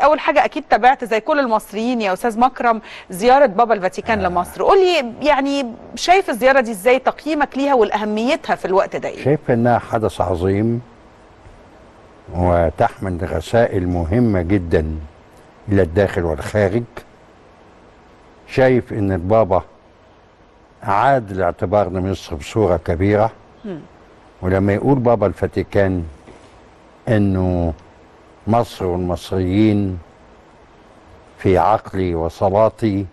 اول حاجه اكيد تابعت زي كل المصريين يا استاذ مكرم زياره بابا الفاتيكان آه. لمصر قول لي يعني شايف الزياره دي ازاي تقييمك ليها والاهميتها في الوقت ده ايه شايف انها حدث عظيم وتحمل رسائل مهمه جدا الى الداخل والخارج شايف ان البابا اعاد الاعتبار لمصر بصوره كبيره ولما يقول بابا الفاتيكان انه مصر والمصريين في عقلي وصلاتي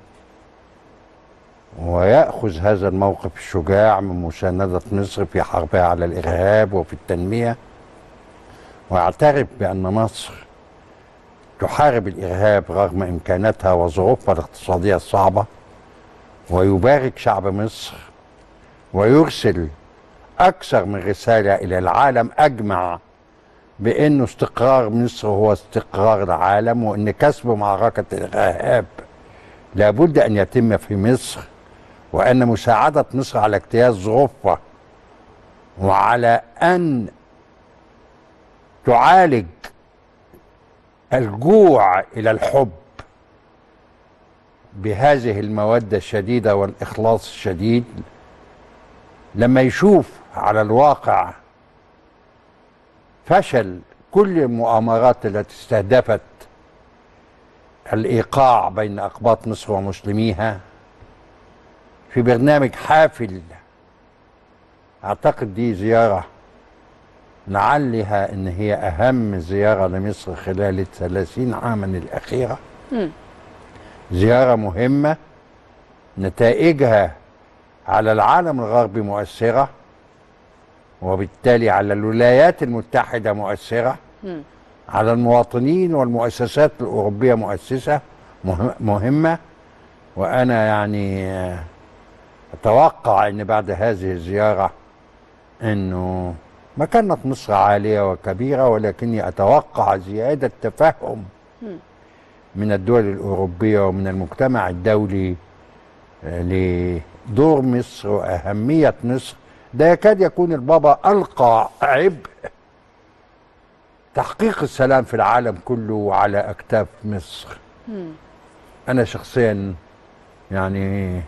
ويأخذ هذا الموقف الشجاع من مساندة مصر في حربها على الإرهاب وفي التنمية ويعترف بأن مصر تحارب الإرهاب رغم إمكاناتها وظروفها الاقتصادية الصعبة ويبارك شعب مصر ويرسل أكثر من رسالة إلى العالم أجمع بأنه استقرار مصر هو استقرار العالم وأن كسب معركة الإرهاب لابد أن يتم في مصر وأن مساعدة مصر على اجتياز ظروفها وعلى أن تعالج الجوع إلى الحب بهذه المودة الشديدة والإخلاص الشديد لما يشوف على الواقع فشل كل المؤامرات التي استهدفت الايقاع بين اقباط مصر ومسلميها في برنامج حافل اعتقد دي زياره لعلها ان هي اهم زياره لمصر خلال الثلاثين عاما الاخيره م. زياره مهمه نتائجها على العالم الغربي مؤثره وبالتالي على الولايات المتحدة مؤثرة م. على المواطنين والمؤسسات الأوروبية مؤسسة مهمة وأنا يعني أتوقع أن بعد هذه الزيارة أنه مكانة مصر عالية وكبيرة ولكني أتوقع زيادة تفهم من الدول الأوروبية ومن المجتمع الدولي لدور مصر وأهمية مصر ده يكاد يكون البابا ألقى عبء تحقيق السلام في العالم كله على أكتاف مصر مم. أنا شخصيا يعني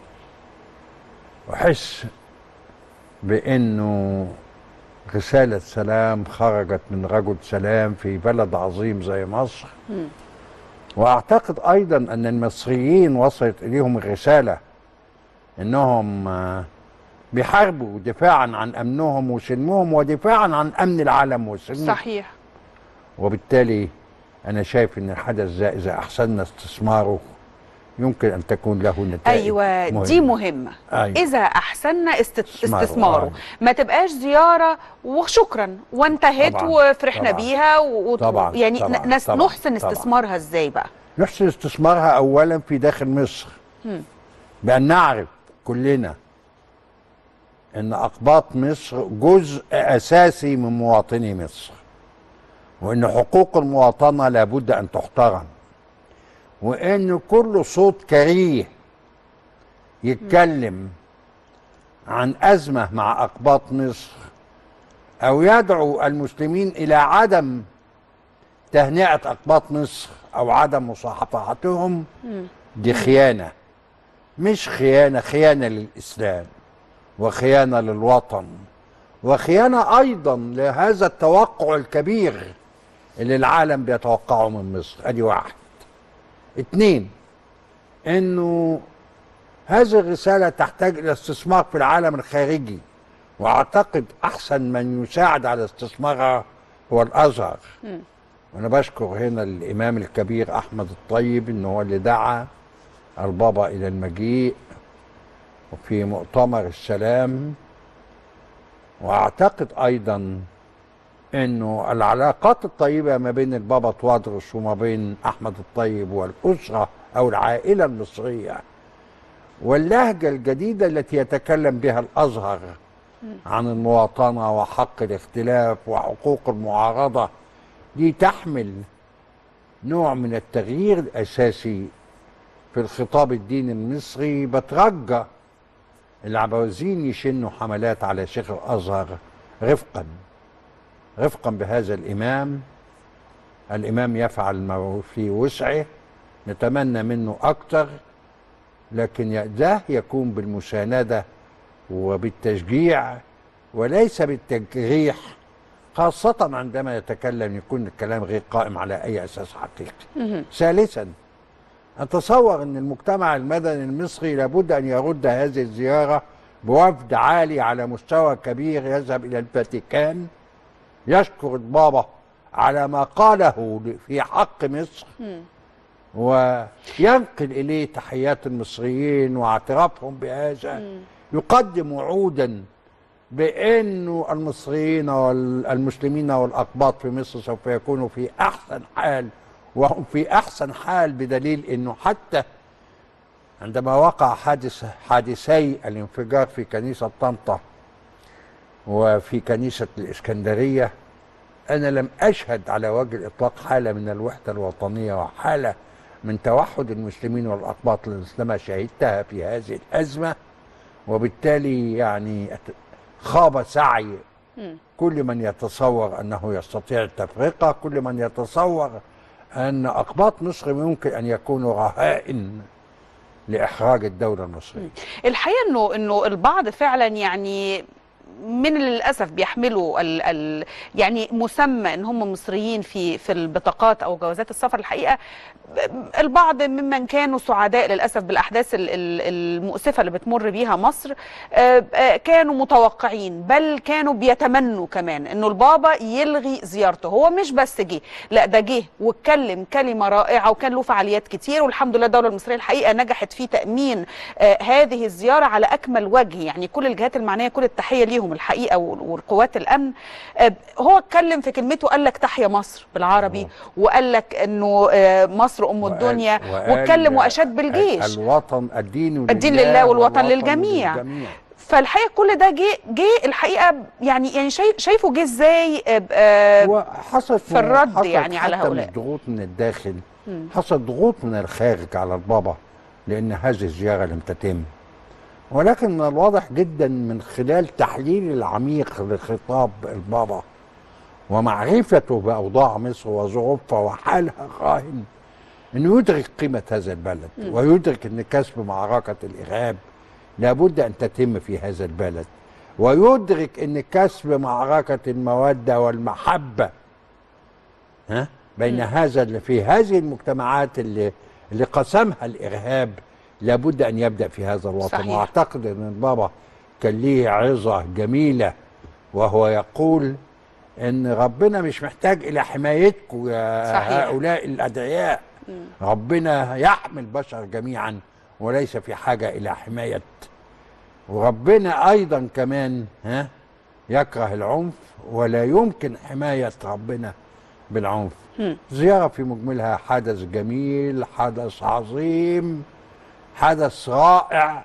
أحس بأنه رسالة سلام خرجت من رجل سلام في بلد عظيم زي مصر مم. وأعتقد أيضا أن المصريين وصلت إليهم الرسالة أنهم بيحاربوا دفاعا عن امنهم وسلمهم ودفاعا عن امن العالم وسلمه صحيح وبالتالي انا شايف ان الحدث ده اذا احسننا استثماره يمكن ان تكون له نتائج ايوه مهمة. دي مهمه أيوة. اذا احسننا است... استثماره. استثماره آه. ما تبقاش زياره وشكرا وانتهت طبعاً. وفرحنا طبعاً. بيها و... طبعاً. يعني طبعاً. نس... طبعاً. نحسن طبعاً. استثمارها ازاي بقى نحسن استثمارها اولا في داخل مصر مم. بان نعرف كلنا ان اقباط مصر جزء اساسي من مواطني مصر وان حقوق المواطنه لابد ان تحترم وان كل صوت كريه يتكلم عن ازمه مع اقباط مصر او يدعو المسلمين الى عدم تهنئه اقباط مصر او عدم مصاحبتهم مم. دي خيانه مش خيانه خيانه للاسلام وخيانه للوطن وخيانه ايضا لهذا التوقع الكبير اللي العالم بيتوقعه من مصر ادي واحد اتنين انه هذه الرساله تحتاج الى استثمار في العالم الخارجي واعتقد احسن من يساعد على استثمارها هو الازهر مم. وانا بشكر هنا الامام الكبير احمد الطيب ان هو اللي دعا البابا الى المجيء وفي مؤتمر السلام واعتقد ايضا انه العلاقات الطيبه ما بين البابا توادرس وما بين احمد الطيب والاسره او العائله المصريه واللهجه الجديده التي يتكلم بها الازهر عن المواطنه وحق الاختلاف وحقوق المعارضه دي تحمل نوع من التغيير الاساسي في الخطاب الديني المصري بترجى العباوزين يشنوا حملات على شيخ الازهر رفقا رفقا بهذا الامام الامام يفعل ما في وسعه نتمنى منه اكتر لكن ي- ده يكون بالمسانده وبالتشجيع وليس بالتجريح خاصة عندما يتكلم يكون الكلام غير قائم على أي أساس حقيقي ثالثا أتصور أن المجتمع المدني المصري لابد أن يرد هذه الزيارة بوفد عالي على مستوى كبير يذهب إلى الفاتيكان يشكر البابا على ما قاله في حق مصر وينقل إليه تحيات المصريين واعترافهم بهذا يقدم وعودا بأنه المصريين والمسلمين والأقباط في مصر سوف يكونوا في أحسن حال وهم في أحسن حال بدليل أنه حتى عندما وقع حادث حادثي الانفجار في كنيسة طنطا وفي كنيسة الإسكندرية أنا لم أشهد على وجه الإطلاق حالة من الوحدة الوطنية وحالة من توحد المسلمين والأقباط لما شهدتها في هذه الأزمة وبالتالي يعني أت- خاب سعي كل من يتصور أنه يستطيع التفرقة كل من يتصور أن أقباط مصر ممكن أن يكونوا رهائن لإحراج الدولة المصرية الحقيقه انه انه البعض فعلا يعني من للاسف بيحملوا ال ال يعني مسمى ان هم مصريين في في البطاقات او جوازات السفر الحقيقه البعض ممن كانوا سعداء للاسف بالاحداث ال- ال- المؤسفه اللي بتمر بيها مصر آه، آه، كانوا متوقعين بل كانوا بيتمنوا كمان انه البابا يلغي زيارته هو مش بس جه لا ده جه واتكلم كلمه رائعه وكان له فعاليات كتير والحمد لله الدوله المصريه الحقيقه نجحت في تامين آه، هذه الزياره على اكمل وجه يعني كل الجهات المعنيه كل التحيه ليهم الحقيقه وال- والقوات الامن آه، هو اتكلم في كلمته قال لك تحيا مصر بالعربي وقال لك انه آه، مصر ام وقال- الدنيا وقال واتكلم واشاد بالجيش ال- الوطن الدين لله الدين لله والوطن للجميع. للجميع. فالحقيقه كل ده جه جه الحقيقه يعني يعني شايف شايفه جه ازاي آه، آه، هو حصل في الرد حصلت يعني على حتى هؤلاء. مش ضغوط من الداخل حصل ضغوط من الخارج على البابا لان هذه الزياره لم تتم ولكن من الواضح جدا من خلال تحليل العميق لخطاب البابا ومعرفته باوضاع مصر وظروفها وحالها الراهن انه يدرك قيمه هذا البلد ويدرك ان كسب معركه الارهاب لابد ان تتم في هذا البلد ويدرك ان كسب معركه الموده والمحبه ها بين هذا اللي في هذه المجتمعات اللي اللي قسمها الارهاب لابد ان يبدا في هذا الوطن صحيح. واعتقد ان البابا كان ليه عظه جميله وهو يقول ان ربنا مش محتاج الى حمايتكم يا صحيح. هؤلاء الادعياء ربنا يحمي البشر جميعا وليس في حاجه الى حمايه وربنا ايضا كمان ها يكره العنف ولا يمكن حمايه ربنا بالعنف زياره في مجملها حدث جميل حدث عظيم حدث رائع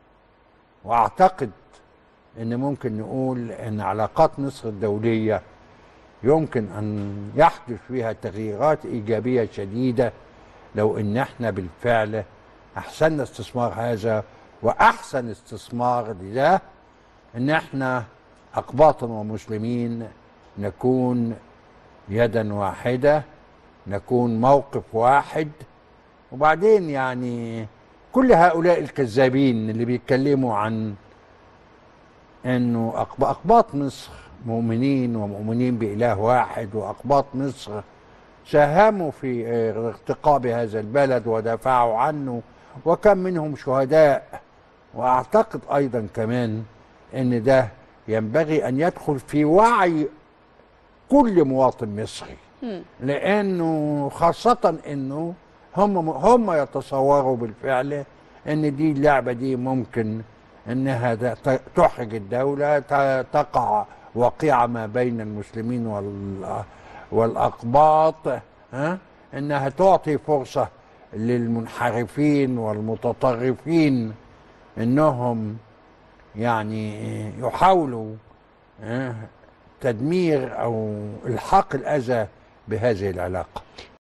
واعتقد ان ممكن نقول ان علاقات مصر الدوليه يمكن ان يحدث فيها تغييرات ايجابيه شديده لو ان احنا بالفعل احسننا استثمار هذا واحسن استثمار لده ان احنا اقباط ومسلمين نكون يدا واحده نكون موقف واحد وبعدين يعني كل هؤلاء الكذابين اللي بيتكلموا عن انه أقب- اقباط مصر مؤمنين ومؤمنين باله واحد واقباط مصر ساهموا في آه، ارتقاء هذا البلد ودافعوا عنه وكم منهم شهداء واعتقد ايضا كمان ان ده ينبغي ان يدخل في وعي كل مواطن مصري لانه خاصه انه هم هم يتصوروا بالفعل ان دي اللعبه دي ممكن انها ت- تحرج الدوله ت- تقع وقيعه ما بين المسلمين وال والاقباط ها انها تعطي فرصه للمنحرفين والمتطرفين انهم يعني يحاولوا ها، تدمير او الحاق الاذى بهذه العلاقه